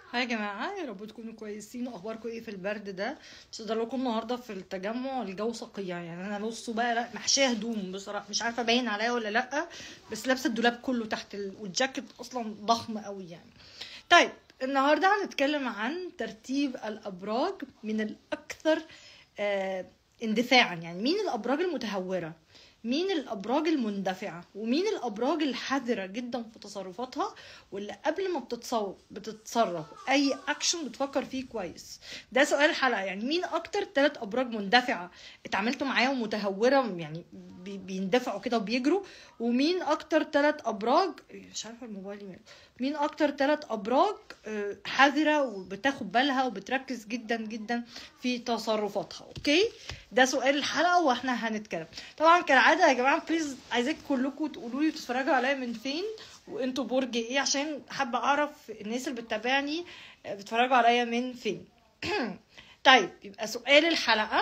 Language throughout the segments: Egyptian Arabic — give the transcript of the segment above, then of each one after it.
هاي يا جماعة يا رب تكونوا كويسين اخباركم ايه في البرد ده مش هقدر لكم النهارده في التجمع الجو صقيع يعني انا بصوا بقى لا محشيه هدوم بصراحه مش عارفه باين عليا ولا لا بس لابسه الدولاب كله تحت ال... والجاكيت اصلا ضخم قوي يعني طيب النهارده هنتكلم عن ترتيب الابراج من الاكثر آه اندفاعا يعني مين الابراج المتهوره مين الابراج المندفعه ومين الابراج الحذره جدا في تصرفاتها واللي قبل ما بتتصرف بتتصرف اي اكشن بتفكر فيه كويس ده سؤال الحلقه يعني مين اكتر ثلاث ابراج مندفعه اتعاملتوا معاهم متهوره يعني بي- بيندفعوا كده وبيجروا ومين اكتر ثلاث ابراج مش عارفه الموبايل ماله مين اكتر ثلاث ابراج آه، حذره وبتاخد بالها وبتركز جدا جدا في تصرفاتها اوكي ده سؤال الحلقه واحنا هنتكلم طبعا كالعاده يا جماعه بليز عايزاك كلكم تقولوا لي بتتفرجوا عليا من فين وانتوا برج ايه عشان حابه اعرف الناس اللي بتتابعني آه، بتتفرجوا عليا من فين طيب يبقى سؤال الحلقه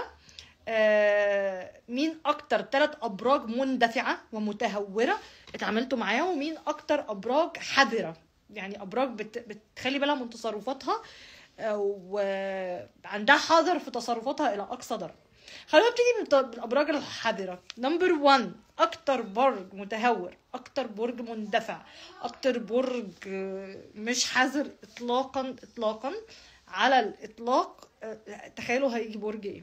آه، مين اكتر ثلاث ابراج مندفعه ومتهوره اتعاملتوا معاهم ومين اكتر ابراج حذره يعني ابراج بت... بتخلي بالها من تصرفاتها آه، وعندها حذر في تصرفاتها الى اقصى درجه خلينا نبتدي بالط- بالابراج الحذره نمبر 1 اكتر برج متهور اكتر برج مندفع اكتر برج آه، مش حذر اطلاقا اطلاقا على الاطلاق آه، تخيلوا هيجي برج ايه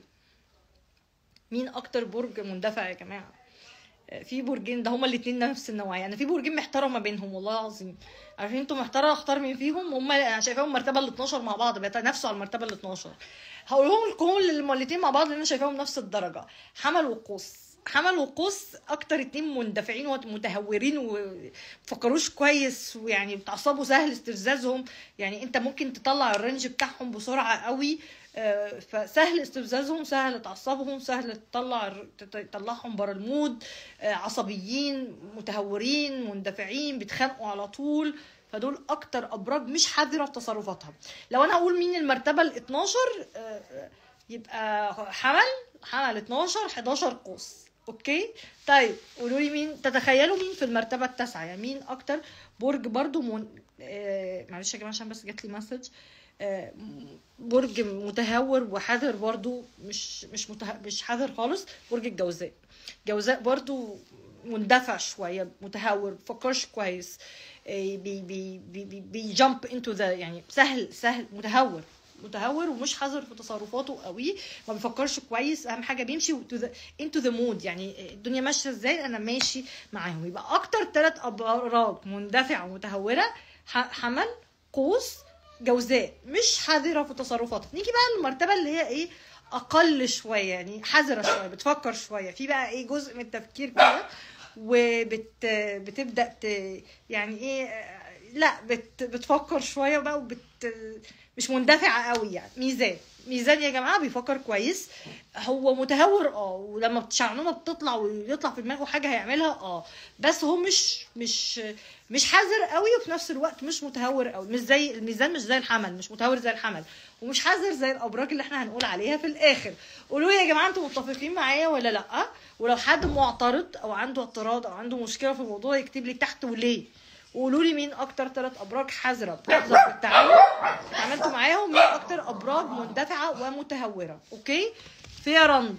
مين اكتر برج مندفع يا جماعه آه، في برجين ده هما الاتنين نفس النوعيه انا في برجين محتاره ما بينهم والله العظيم عارفين انتوا محتاره اختار مين فيهم هما انا شايفاهم المرتبه ال 12 مع بعض بيتنافسوا على المرتبه ال 12 هقول لهم كل الاتنين مع بعض لان انا شايفاهم نفس الدرجه حمل وقوس حمل وقوس اكتر اتنين مندفعين ومتهورين ومفكروش كويس ويعني بتعصبوا سهل استفزازهم يعني انت ممكن تطلع الرينج بتاعهم بسرعه قوي آه، فسهل استفزازهم سهل تعصبهم سهل تطلع تطلعهم بره المود آه، عصبيين متهورين مندفعين بيتخانقوا على طول فدول اكتر ابراج مش حذره في تصرفاتها لو انا اقول مين المرتبه ال 12 آه، آه، يبقى حمل حمل 12 11 قوس اوكي طيب قولوا لي مين تتخيلوا مين في المرتبه التاسعه يعني مين اكتر برج برضو من... آه معلش يا جماعه عشان بس جات لي مسج آه، برج متهور وحذر برضو مش مش مته... مش حذر خالص برج الجوزاء جوزاء برضو مندفع شويه متهور بفكرش كويس آه، بي بي بي بي, بي جامب انتو ذا يعني سهل سهل متهور متهور ومش حذر في تصرفاته قوي ما بيفكرش كويس اهم حاجه بيمشي انتو ذا مود يعني الدنيا ماشيه ازاي انا ماشي معاهم يبقى اكتر ثلاث ابراج مندفعه ومتهوره ح- حمل قوس جوزاء مش حذره في تصرفاتها نيجي بقى للمرتبه اللي هي ايه اقل شويه يعني حذره شويه بتفكر شويه في بقى ايه جزء من التفكير كده وبت بتبدا ت يعني ايه آه، لا بت بتفكر شويه بقى وبت مش مندفعه قوي يعني ميزان ميزان يا جماعه بيفكر كويس هو متهور اه ولما الشعنونه بتطلع ويطلع في دماغه حاجه هيعملها اه بس هو مش مش مش حذر قوي وفي نفس الوقت مش متهور قوي مش زي الميزان مش زي الحمل مش متهور زي الحمل ومش حذر زي الابراج اللي احنا هنقول عليها في الاخر قولوا لي يا جماعه انتوا متفقين معايا ولا لا ولو حد معترض او عنده اعتراض او عنده مشكله في الموضوع يكتب لي تحت وليه وقولوا لي مين اكتر ثلاث ابراج حذره بتحذر في التعامل اتعاملتوا معاهم مين اكتر ابراج مندفعه ومتهوره اوكي في يا رند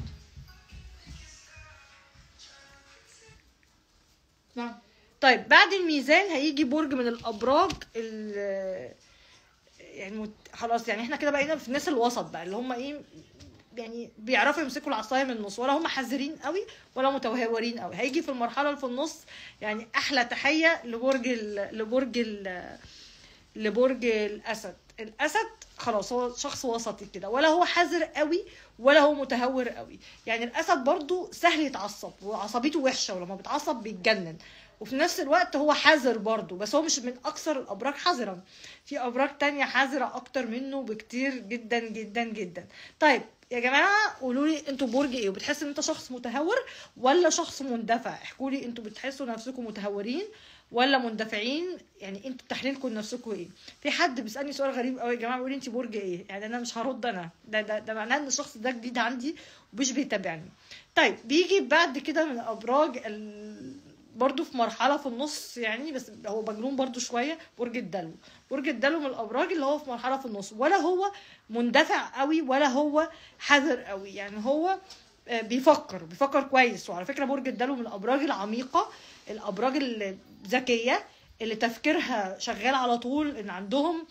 نعم طيب بعد الميزان هيجي برج من الابراج ال يعني مت... خلاص يعني احنا كده بقينا في الناس الوسط بقى اللي هم ايه يعني بيعرفوا يمسكوا العصايه من النص ولا هم حذرين قوي ولا متهورين قوي هيجي في المرحله اللي في النص يعني احلى تحيه لبرج ال... لبرج ال... لبرج الاسد الاسد خلاص هو شخص وسطي كده ولا هو حذر قوي ولا هو متهور قوي يعني الاسد برضو سهل يتعصب وعصبيته وحشه ولما بيتعصب بيتجنن وفي نفس الوقت هو حذر برضو بس هو مش من اكثر الابراج حذرا في ابراج تانية حذرة اكتر منه بكتير جدا جدا جدا طيب يا جماعه قولوا لي انتوا برج ايه وبتحس ان انت شخص متهور ولا شخص مندفع احكوا لي انتوا بتحسوا نفسكم متهورين ولا مندفعين يعني انتوا تحليلكم لنفسكم ايه في حد بيسالني سؤال غريب قوي يا جماعه بيقول لي انت برج ايه يعني انا مش هرد انا ده ده, ده معناه ان الشخص ده جديد عندي ومش بيتابعني طيب بيجي بعد كده من ابراج ال... برضو في مرحلة في النص يعني بس هو مجنون برضو شوية برج الدلو برج الدلو من الابراج اللي هو في مرحله في النص ولا هو مندفع قوي ولا هو حذر قوي يعني هو آه، بيفكر بيفكر كويس وعلى فكره برج الدلو من الابراج العميقه الابراج الذكيه اللي تفكيرها شغال على طول ان عندهم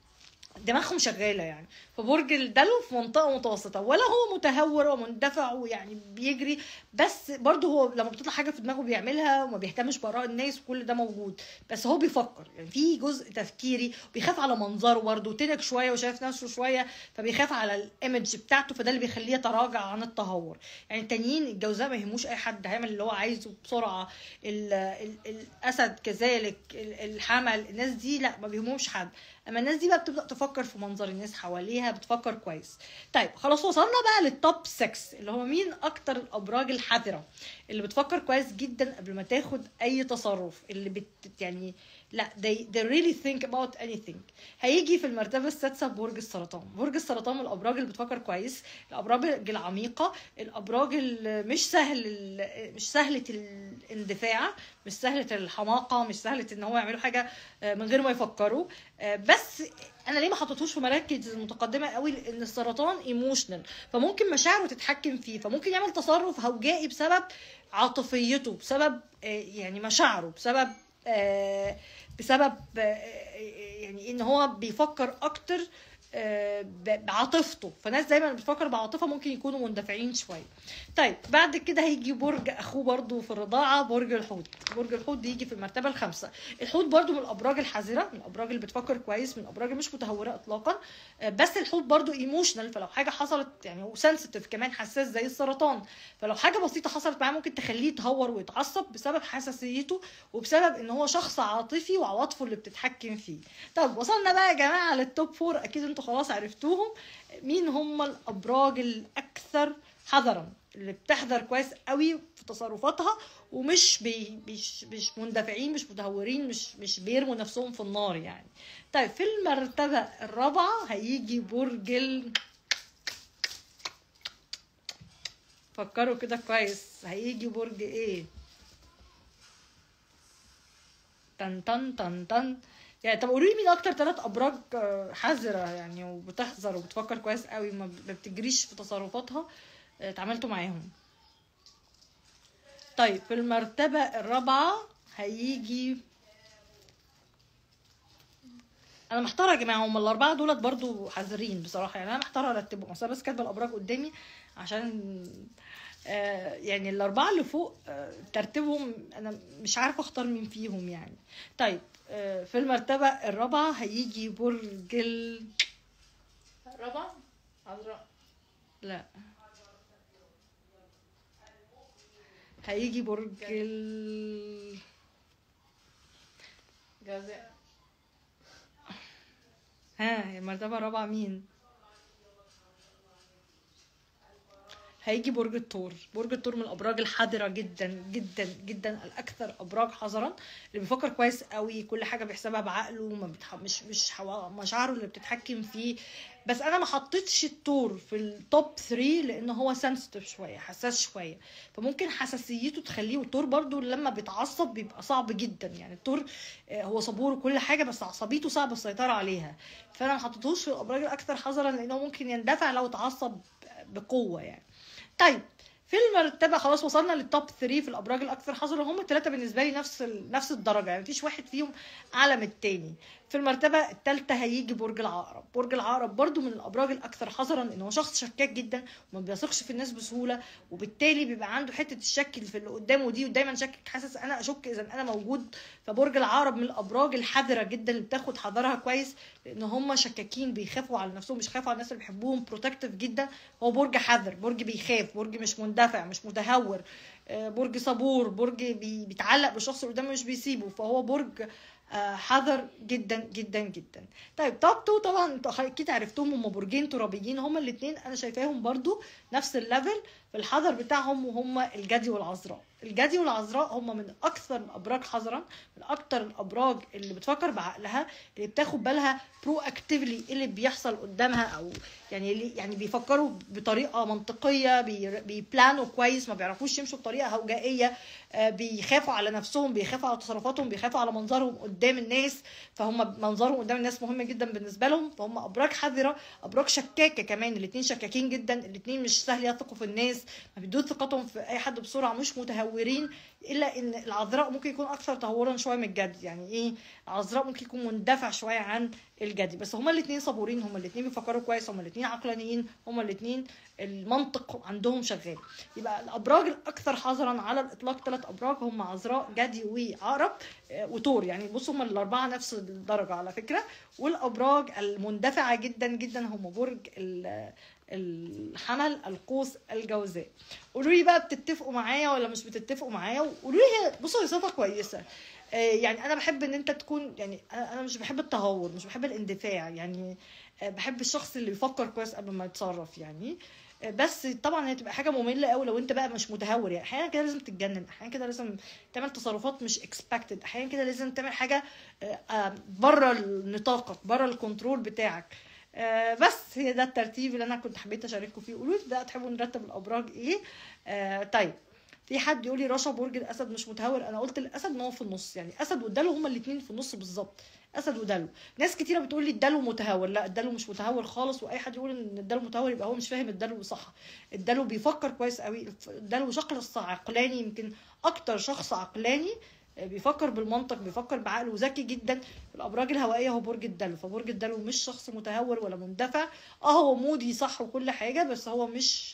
دماغهم شغاله يعني فبرج الدلو في منطقه متوسطه ولا هو متهور ومندفع ويعني بيجري بس برضه هو لما بتطلع حاجه في دماغه بيعملها وما بيهتمش باراء الناس وكل ده موجود بس هو بيفكر يعني في جزء تفكيري بيخاف على منظره برضه تنك شويه وشايف نفسه شويه فبيخاف على الايمج بتاعته فده اللي بيخليه يتراجع عن التهور يعني التانيين الجوزاء ما يهموش اي حد هيعمل اللي هو عايزه بسرعه ال ال الاسد كذلك ال- الحمل الناس دي لا ما بيهمهمش حد اما الناس دي بقى بتبدا تفكر في منظر الناس حواليها بتفكر كويس طيب خلاص وصلنا بقى للتوب 6 اللي هو مين اكتر الابراج الحذره اللي بتفكر كويس جدا قبل ما تاخد اي تصرف اللي بت يعني لا they, they really think about anything هيجي في المرتبة السادسة برج السرطان برج السرطان من الأبراج اللي بتفكر كويس الأبراج العميقة الأبراج اللي مش سهل ال- مش سهلة الاندفاع مش سهلة الحماقة مش سهلة إن هو يعملوا حاجة آه، من غير ما يفكروا آه، بس انا ليه ما حطيتوش في مراكز متقدمه قوي لان السرطان ايموشنال فممكن مشاعره تتحكم فيه فممكن يعمل تصرف هوجائي بسبب عاطفيته بسبب آه، يعني مشاعره بسبب آه، بسبب آه، يعني ان هو بيفكر اكتر آه، ب- بعاطفته فناس دايما بتفكر بعاطفه ممكن يكونوا مندفعين شويه طيب بعد كده هيجي برج اخوه برضو في الرضاعه برج الحوت برج الحوت دي يجي في المرتبه الخامسه الحوت برضو من الابراج الحذره من الابراج اللي بتفكر كويس من الابراج اللي مش متهوره اطلاقا آه، بس الحوت برضو ايموشنال فلو حاجه حصلت يعني هو سنسيتيف كمان حساس زي السرطان فلو حاجه بسيطه حصلت معاه ممكن تخليه يتهور ويتعصب بسبب حساسيته وبسبب ان هو شخص عاطفي وعواطفه اللي بتتحكم فيه طب وصلنا بقى يا جماعه للتوب فور اكيد انتوا خلاص عرفتوهم مين هم الابراج الاكثر حذرا اللي بتحذر كويس قوي في تصرفاتها ومش بي مش مش مندفعين مش متهورين مش مش بيرموا نفسهم في النار يعني طيب في المرتبه الرابعه هيجي برج ال... فكروا كده كويس هيجي برج ايه تن تن تن تن يعني طب قولوا لي مين اكتر ثلاث ابراج آه، حذره يعني وبتحذر وبتفكر كويس قوي ما ما بتجريش في تصرفاتها آه، اتعاملتوا معاهم طيب في المرتبه الرابعه هيجي انا محتاره يا جماعه هم الاربعه دولت برضو حذرين بصراحه يعني انا محتاره ارتبهم اصل أنا بس كاتبه الابراج قدامي عشان آه يعني الاربعه اللي فوق آه ترتيبهم انا مش عارفه اختار مين فيهم يعني طيب آه في المرتبه الرابعه هيجي برج ال... رابعة عذراء لا هيجي برج ال... جوزاء ها المرتبة الرابعة مين؟ هيجي برج الثور برج الثور من الابراج الحذره جدا جدا جدا الاكثر ابراج حذرا اللي بيفكر كويس قوي كل حاجه بيحسبها بعقله ما بتح... مش مش حوا... مشاعره اللي بتتحكم فيه بس انا ما حطيتش الثور في التوب 3 لان هو سنسيتيف شويه حساس شويه فممكن حساسيته تخليه والثور برضو لما بيتعصب بيبقى صعب جدا يعني الثور آه، هو صبور وكل حاجه بس عصبيته صعب السيطره عليها فانا ما حطيتهوش في الابراج الاكثر حذرا لانه ممكن يندفع لو اتعصب بقوه يعني طيب في المرتبه خلاص وصلنا للتوب 3 في الابراج الاكثر حذرا هم الثلاثه بالنسبه لي نفس ال... نفس الدرجه يعني مفيش واحد فيهم اعلى من التاني في المرتبه الثالثه هيجي برج العقرب برج العقرب برضو من الابراج الاكثر حذرا ان هو شخص شكاك جدا وما بيثقش في الناس بسهوله وبالتالي بيبقى عنده حته الشك في اللي قدامه دي ودايما شاكك حاسس انا اشك اذا انا موجود فبرج العقرب من الابراج الحذره جدا اللي بتاخد حذرها كويس لان هم شكاكين بيخافوا على نفسهم مش خافوا على الناس اللي بيحبوهم بروتكتيف جدا هو برج حذر برج بيخاف برج مش مندفع مش متهور آه، برج صبور برج بي- بيتعلق بالشخص اللي قدامه مش بيسيبه فهو برج آه، حذر جدا جدا جدا طيب توب تو طبعا انتوا اكيد عرفتهم هم برجين ترابيين هم الاثنين انا شايفاهم برضو نفس الليفل في الحذر بتاعهم وهم الجدي والعذراء الجدي والعذراء هم من اكثر الابراج حذرا من اكثر الابراج اللي بتفكر بعقلها اللي بتاخد بالها برو اكتيفلي ايه اللي بيحصل قدامها او يعني اللي- يعني بيفكروا بطريقه منطقيه بي- بيبلانوا كويس ما بيعرفوش يمشوا بطريقه هوجائيه آه، بيخافوا على نفسهم بيخافوا على تصرفاتهم بيخافوا على منظرهم قدام الناس فهم منظرهم قدام الناس مهم جدا بالنسبه لهم فهم ابراج حذره ابراج شكاكه كمان الاثنين شكاكين جدا الاثنين مش سهل يثقوا في الناس ما بيدوا ثقتهم في اي حد بسرعه مش متهورين الا ان العذراء ممكن يكون اكثر تهورا شويه من الجدي يعني ايه العذراء ممكن يكون مندفع شويه عن الجدي بس هما الاثنين صبورين هما الاثنين بيفكروا كويس هما الاثنين عقلانيين هما الاثنين المنطق عندهم شغال يبقى الابراج الاكثر حذرا على الاطلاق ثلاث ابراج هم عذراء جدي وعقرب آه، وثور يعني بصوا هم الاربعه نفس الدرجه على فكره والابراج المندفعه جدا جدا هم برج ال- الحمل القوس الجوزاء قولوا لي بقى بتتفقوا معايا ولا مش بتتفقوا معايا وقولوا لي هي- بصوا هي صفه كويسه آه، يعني انا بحب ان انت تكون يعني انا أنا مش بحب التهور مش بحب الاندفاع يعني آه، بحب الشخص اللي بيفكر كويس قبل ما يتصرف يعني آه، بس طبعا هي تبقى حاجه ممله قوي لو انت بقى مش متهور يعني احيانا كده لازم تتجنن احيانا كده لازم تعمل تصرفات مش اكسبكتد احيانا كده لازم تعمل حاجه بره نطاقك بره الكنترول بتاعك آه، بس هي ده الترتيب اللي انا كنت حبيت اشارككم فيه قولوا لي بقى تحبوا نرتب الابراج ايه آه، طيب في حد يقول لي رشا برج الاسد مش متهور انا قلت الاسد ان هو في النص يعني اسد والدلو هما الاثنين في النص بالظبط اسد ودلو ناس كتيره بتقول لي الدلو متهور لا الدلو مش متهور خالص واي حد يقول ان الدلو متهور يبقى هو مش فاهم الدلو صح الدلو بيفكر كويس قوي الدلو شخص عقلاني يمكن اكتر شخص عقلاني بيفكر بالمنطق بيفكر بعقله وذكي جدا الابراج الهوائيه هو برج الدلو فبرج الدلو مش شخص متهور ولا مندفع اه هو مودي صح وكل حاجه بس هو مش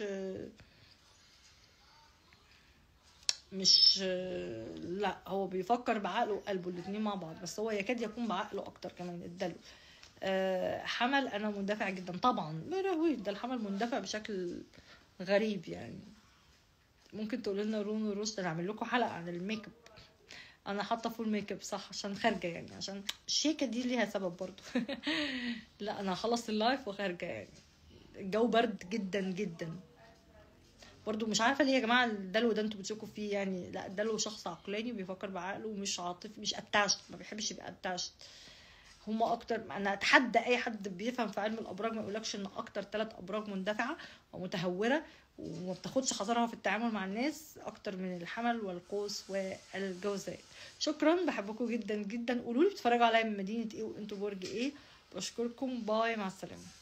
مش لا هو بيفكر بعقله وقلبه الاتنين مع بعض بس هو يكاد يكون بعقله اكتر كمان الدلو آه، حمل انا مندفع جدا طبعا يا لهوي ده الحمل مندفع بشكل غريب يعني ممكن تقول لنا رون ورشد نعمل لكم حلقه عن الميك اب انا حاطه فول ميك اب صح عشان خارجه يعني عشان الشيكه دي ليها سبب برضو لا انا هخلص اللايف وخارجه يعني الجو برد جدا جدا برضو مش عارفه ليه يا جماعه الدلو ده انتوا بتشكوا فيه يعني لا الدلو شخص عقلاني بيفكر بعقله ومش عاطفي مش اتاشت ما بيحبش يبقى اتاشت هما اكتر انا اتحدى اي حد بيفهم في علم الابراج ما يقولكش ان اكتر ثلاث ابراج مندفعه ومتهوره وما بتاخدش خسارها في التعامل مع الناس اكتر من الحمل والقوس والجوزاء شكرا بحبكم جدا جدا قولوا لي بتتفرجوا عليا من مدينه ايه وانتوا برج ايه بشكركم باي مع السلامه